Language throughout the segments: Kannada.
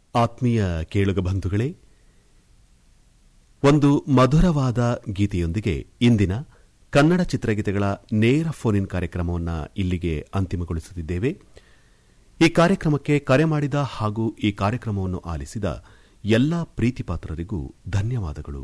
ಆತ್ಮೀಯ ಕೇಳುಗ ಬಂಧುಗಳೇ ಒಂದು ಮಧುರವಾದ ಗೀತೆಯೊಂದಿಗೆ ಇಂದಿನ ಕನ್ನಡ ಚಿತ್ರಗೀತೆಗಳ ನೇರ ಫೋನ್ ಇನ್ ಕಾರ್ಯಕ್ರಮವನ್ನು ಇಲ್ಲಿಗೆ ಅಂತಿಮಗೊಳಿಸುತ್ತಿದ್ದೇವೆ ಈ ಕಾರ್ಯಕ್ರಮಕ್ಕೆ ಕರೆ ಮಾಡಿದ ಹಾಗೂ ಈ ಕಾರ್ಯಕ್ರಮವನ್ನು ಆಲಿಸಿದ ಎಲ್ಲ ಪ್ರೀತಿಪಾತ್ರರಿಗೂ ಧನ್ಯವಾದಗಳು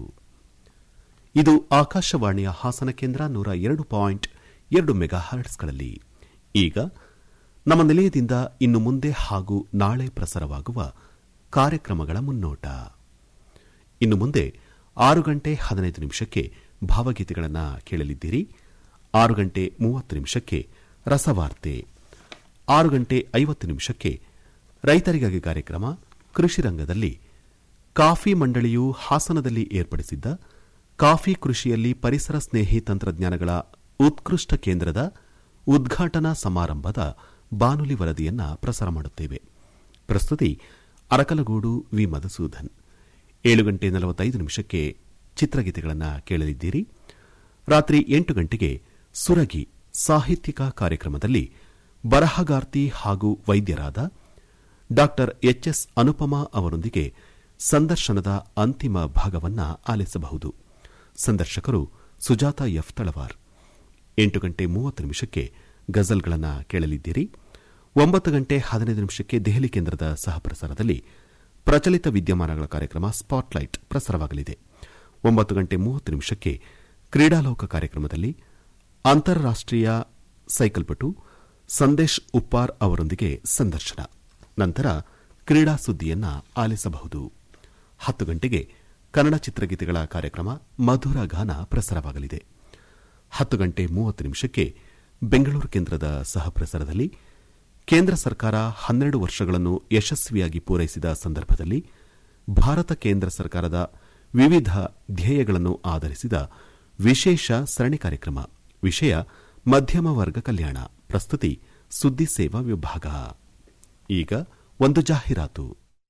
ಇದು ಆಕಾಶವಾಣಿಯ ಹಾಸನ ಕೇಂದ್ರ ನೂರ ಎರಡು ಪಾಯಿಂಟ್ ಎರಡು ಮೆಗಾ ಹರ್ಟ್ಸ್ಗಳಲ್ಲಿ ಈಗ ನಮ್ಮ ನಿಲಯದಿಂದ ಇನ್ನು ಮುಂದೆ ಹಾಗೂ ನಾಳೆ ಪ್ರಸಾರವಾಗುವ ಕಾರ್ಯಕ್ರಮಗಳ ಮುನ್ನೋಟ ಇನ್ನು ಮುಂದೆ ಆರು ಗಂಟೆ ಹದಿನೈದು ನಿಮಿಷಕ್ಕೆ ಭಾವಗೀತೆಗಳನ್ನು ಕೇಳಲಿದ್ದೀರಿ ಆರು ಗಂಟೆ ಮೂವತ್ತು ನಿಮಿಷಕ್ಕೆ ರಸವಾರ್ತೆ ಆರು ಗಂಟೆ ಐವತ್ತು ನಿಮಿಷಕ್ಕೆ ರೈತರಿಗಾಗಿ ಕಾರ್ಯಕ್ರಮ ಕೃಷಿ ರಂಗದಲ್ಲಿ ಕಾಫಿ ಮಂಡಳಿಯು ಹಾಸನದಲ್ಲಿ ಏರ್ಪಡಿಸಿದ್ದ ಕಾಫಿ ಕೃಷಿಯಲ್ಲಿ ಪರಿಸರ ಸ್ನೇಹಿ ತಂತ್ರಜ್ಞಾನಗಳ ಉತ್ಕೃಷ್ಟ ಕೇಂದ್ರದ ಉದ್ಘಾಟನಾ ಸಮಾರಂಭದ ಬಾನುಲಿ ವರದಿಯನ್ನ ಪ್ರಸಾರ ಮಾಡುತ್ತೇವೆ ಪ್ರಸ್ತುತಿ ಅರಕಲಗೂಡು ವಿ ಮಧುಸೂದನ್ ಏಳು ಗಂಟೆ ನಲವತ್ತೈದು ನಿಮಿಷಕ್ಕೆ ಚಿತ್ರಗೀತೆಗಳನ್ನು ಕೇಳಲಿದ್ದೀರಿ ರಾತ್ರಿ ಎಂಟು ಗಂಟೆಗೆ ಸುರಗಿ ಸಾಹಿತ್ಯಿಕ ಕಾರ್ಯಕ್ರಮದಲ್ಲಿ ಬರಹಗಾರ್ತಿ ಹಾಗೂ ವೈದ್ಯರಾದ ಡಾ ಎಚ್ಎಸ್ ಅನುಪಮಾ ಅವರೊಂದಿಗೆ ಸಂದರ್ಶನದ ಅಂತಿಮ ಭಾಗವನ್ನ ಆಲಿಸಬಹುದು ಸಂದರ್ಶಕರು ಸುಜಾತ ಎಫ್ ತಳವಾರ್ ಎಂಟು ಗಂಟೆ ಮೂವತ್ತು ನಿಮಿಷಕ್ಕೆ ಗಜಲ್ಗಳನ್ನು ಕೇಳಲಿದ್ದೀರಿ ಒಂಬತ್ತು ಗಂಟೆ ಹದಿನೈದು ನಿಮಿಷಕ್ಕೆ ದೆಹಲಿ ಕೇಂದ್ರದ ಸಹಪ್ರಸಾರದಲ್ಲಿ ಪ್ರಚಲಿತ ವಿದ್ಯಮಾನಗಳ ಕಾರ್ಯಕ್ರಮ ಸ್ಪಾಟ್ಲೈಟ್ ಪ್ರಸಾರವಾಗಲಿದೆ ಒಂಬತ್ತು ಗಂಟೆ ಮೂವತ್ತು ನಿಮಿಷಕ್ಕೆ ಕ್ರೀಡಾಲೋಕ ಕಾರ್ಯಕ್ರಮದಲ್ಲಿ ಅಂತಾರಾಷ್ಟೀಯ ಸೈಕಲ್ ಪಟು ಸಂದೇಶ್ ಉಪ್ಪಾರ್ ಅವರೊಂದಿಗೆ ಸಂದರ್ಶನ ನಂತರ ಕ್ರೀಡಾ ಸುದ್ದಿಯನ್ನ ಆಲಿಸಬಹುದು ಹತ್ತು ಗಂಟೆಗೆ ಕನ್ನಡ ಚಿತ್ರಗೀತೆಗಳ ಕಾರ್ಯಕ್ರಮ ಮಧುರ ಗಾನ ಪ್ರಸಾರವಾಗಲಿದೆ ಹತ್ತು ಗಂಟೆ ಮೂವತ್ತು ನಿಮಿಷಕ್ಕೆ ಬೆಂಗಳೂರು ಕೇಂದ್ರದ ಸಹಪ್ರಸಾರದಲ್ಲಿ ಕೇಂದ್ರ ಸರ್ಕಾರ ಹನ್ನೆರಡು ವರ್ಷಗಳನ್ನು ಯಶಸ್ವಿಯಾಗಿ ಪೂರೈಸಿದ ಸಂದರ್ಭದಲ್ಲಿ ಭಾರತ ಕೇಂದ್ರ ಸರ್ಕಾರದ ವಿವಿಧ ಧ್ಯೇಯಗಳನ್ನು ಆಧರಿಸಿದ ವಿಶೇಷ ಸರಣಿ ಕಾರ್ಯಕ್ರಮ ವಿಷಯ ಮಧ್ಯಮ ವರ್ಗ ಕಲ್ಯಾಣ ಪ್ರಸ್ತುತಿ ಸುದ್ದಿ ಸೇವಾ ವಿಭಾಗ ಈಗ ಒಂದು ಜಾಹೀರಾತು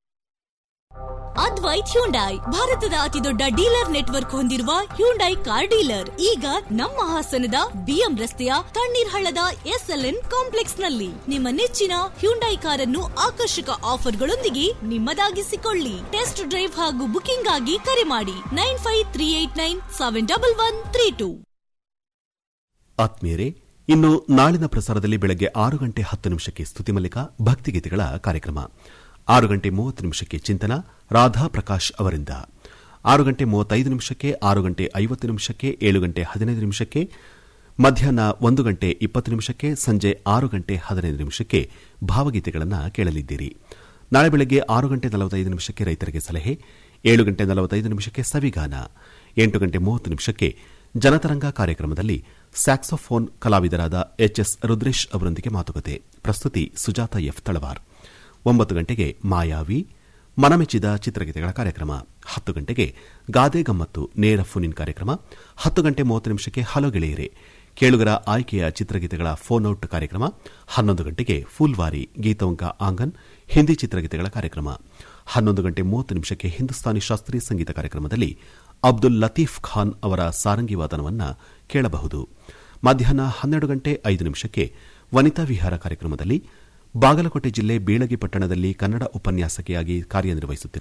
ಅದ್ವೈತ್ ಹ್ಯುಂಡೈ ಭಾರತದ ಅತಿದೊಡ್ಡ ಡೀಲರ್ ನೆಟ್ವರ್ಕ್ ಹೊಂದಿರುವ ಹ್ಯುಂಡೈ ಕಾರ್ ಡೀಲರ್ ಈಗ ನಮ್ಮ ಹಾಸನದ ಬಿಎಂ ರಸ್ತೆಯ ತಣ್ಣೀರ್ ಹಳ್ಳದ ಎಸ್ಎಲ್ಎನ್ ಕಾಂಪ್ಲೆಕ್ಸ್ ನಲ್ಲಿ ನಿಮ್ಮ ನೆಚ್ಚಿನ ಹ್ಯುಂಡೈ ಕಾರನ್ನು ಆಕರ್ಷಕ ಆಫರ್ಗಳೊಂದಿಗೆ ನಿಮ್ಮದಾಗಿಸಿಕೊಳ್ಳಿ ಟೆಸ್ಟ್ ಡ್ರೈವ್ ಹಾಗೂ ಬುಕಿಂಗ್ ಆಗಿ ಕರೆ ಮಾಡಿ nine five three eight nine seven double one three two ಆತ್ಮೀಯರೇ ಇನ್ನು ನಾಳಿನ ಪ್ರಸಾರದಲ್ಲಿ ಬೆಳಗ್ಗೆ ಆರು ಗಂಟೆ ಹತ್ತು ನಿಮಿಷಕ್ಕೆ ಸ್ತುತಿಮಲ್ಲಿಕ ಭಕ್ತಿಗೀತೆಗಳ ಕಾರ್ಯಕ್ರಮ ಆರು ಗಂಟೆ ಮೂವತ್ತು ನಿಮಿಷಕ್ಕೆ ಚಿಂತನ ರಾಧಾ ಪ್ರಕಾಶ್ ಅವರಿಂದ ಆರು ಗಂಟೆ ಮೂವತ್ತೈದು ನಿಮಿಷಕ್ಕೆ ಆರು ಗಂಟೆ ಐವತ್ತು ನಿಮಿಷಕ್ಕೆ ಏಳು ಗಂಟೆ ಹದಿನೈದು ನಿಮಿಷಕ್ಕೆ ಮಧ್ಯಾಹ್ನ ಒಂದು ಗಂಟೆ ಇಪ್ಪತ್ತು ನಿಮಿಷಕ್ಕೆ ಸಂಜೆ ಆರು ಗಂಟೆ ಹದಿನೈದು ನಿಮಿಷಕ್ಕೆ ಭಾವಗೀತೆಗಳನ್ನು ಕೇಳಲಿದ್ದೀರಿ ನಾಳೆ ಬೆಳಗ್ಗೆ ಆರು ಗಂಟೆ ನಲವತ್ತೈದು ನಿಮಿಷಕ್ಕೆ ರೈತರಿಗೆ ಸಲಹೆ ಏಳು ಗಂಟೆ ನಲವತ್ತೈದು ನಿಮಿಷಕ್ಕೆ ಸವಿಗಾನ ಎಂಟು ಗಂಟೆ ಮೂವತ್ತು ನಿಮಿಷಕ್ಕೆ ಜನತರಂಗ ಕಾರ್ಯಕ್ರಮದಲ್ಲಿ ಸ್ಯಾಕ್ಸೋಫೋನ್ ಕಲಾವಿದರಾದ ಎಚ್ಎಸ್ ರುದ್ರೇಶ್ ಅವರೊಂದಿಗೆ ಮಾತುಕತೆ ಪ್ರಸ್ತುತಿ ಸುಜಾತ ಎಫ್ ತಳವಾರ್ ಒಂಬತ್ತು ಗಂಟೆಗೆ ಮಾಯಾವಿ ಮನಮೆಚ್ಚಿದ ಚಿತ್ರಗೀತೆಗಳ ಕಾರ್ಯಕ್ರಮ ಹತ್ತು ಗಂಟೆಗೆ ಗಾದೆ ಗಮ್ಮತ್ತು ನೇರ ಫೋನ್ ಕಾರ್ಯಕ್ರಮ ಹತ್ತು ಗಂಟೆ ಮೂವತ್ತು ನಿಮಿಷಕ್ಕೆ ಹಲೋ ಗೆಳೆಯರೆ ಕೇಳುಗರ ಆಯ್ಕೆಯ ಚಿತ್ರಗೀತೆಗಳ ಫೋನ್ ಔಟ್ ಕಾರ್ಯಕ್ರಮ ಹನ್ನೊಂದು ಗಂಟೆಗೆ ಫುಲ್ವಾರಿ ಗೀತವಂಕ ಆಂಗನ್ ಹಿಂದಿ ಚಿತ್ರಗೀತೆಗಳ ಕಾರ್ಯಕ್ರಮ ಹನ್ನೊಂದು ಗಂಟೆ ಮೂವತ್ತು ನಿಮಿಷಕ್ಕೆ ಹಿಂದೂಸ್ತಾನಿ ಶಾಸ್ತ್ರೀಯ ಸಂಗೀತ ಕಾರ್ಯಕ್ರಮದಲ್ಲಿ ಅಬ್ದುಲ್ ಲತೀಫ್ ಖಾನ್ ಅವರ ಸಾರಂಗಿ ವಾದನವನ್ನು ಕೇಳಬಹುದು ಮಧ್ಯಾಹ್ನ ಹನ್ನೆರಡು ಗಂಟೆ ಐದು ನಿಮಿಷಕ್ಕೆ ವನಿತಾ ವಿಹಾರ ಕಾರ್ಯಕ್ರಮದಲ್ಲಿ ಬಾಗಲಕೋಟೆ ಜಿಲ್ಲೆ ಬೀಳಗಿ ಪಟ್ಟಣದಲ್ಲಿ ಕನ್ನಡ ಉಪನ್ಯಾಸಕಿಯಾಗಿ ಕಾರ್ಯನಿರ್ವಹಿಸುತ್ತಿರುವ